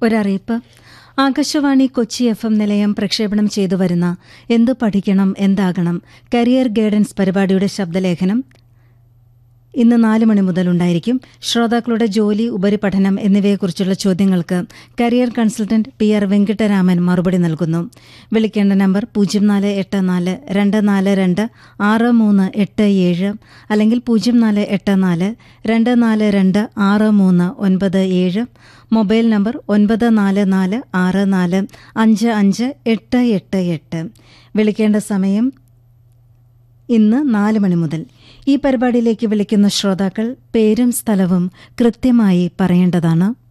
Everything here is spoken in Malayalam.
ഒരറിയിപ്പ് ആകാശവാണി കൊച്ചി എഫ് എം നിലയം പ്രക്ഷേപണം ചെയ്തു വരുന്ന എന്ത് പഠിക്കണം എന്താകണം കരിയർ ഗൈഡൻസ് പരിപാടിയുടെ ശബ്ദലേഖനം ഇന്ന് നാല് മണി മുതൽ ഉണ്ടായിരിക്കും ശ്രോതാക്കളുടെ ജോലി ഉപരിപഠനം എന്നിവയെക്കുറിച്ചുള്ള ചോദ്യങ്ങൾക്ക് career consultant P R Venkataraman മറുപടി നൽകുന്നു വിളിക്കേണ്ട നമ്പർ പൂജ്യം നാല് എട്ട് നാല് രണ്ട് നാല് രണ്ട് ആറ് മൂന്ന് എട്ട് ഏഴ് അല്ലെങ്കിൽ പൂജ്യം നാല് എട്ട് നാല് രണ്ട് നാല് രണ്ട് ആറ് മൂന്ന് ഒൻപത് ഏഴ് മൊബൈൽ നമ്പർ ഒൻപത് നാല് നാല് ആറ് നാല് അഞ്ച് അഞ്ച് എട്ട് എട്ട് എട്ട് വിളിക്കേണ്ട സമയം ഇന്ന് നാല് മണി മുതൽ ഈ പരിപാടിയിലേക്ക് വിളിക്കുന്ന ശ്രോതാക്കൾ പേരും സ്ഥലവും കൃത്യമായി പറയേണ്ടതാണ്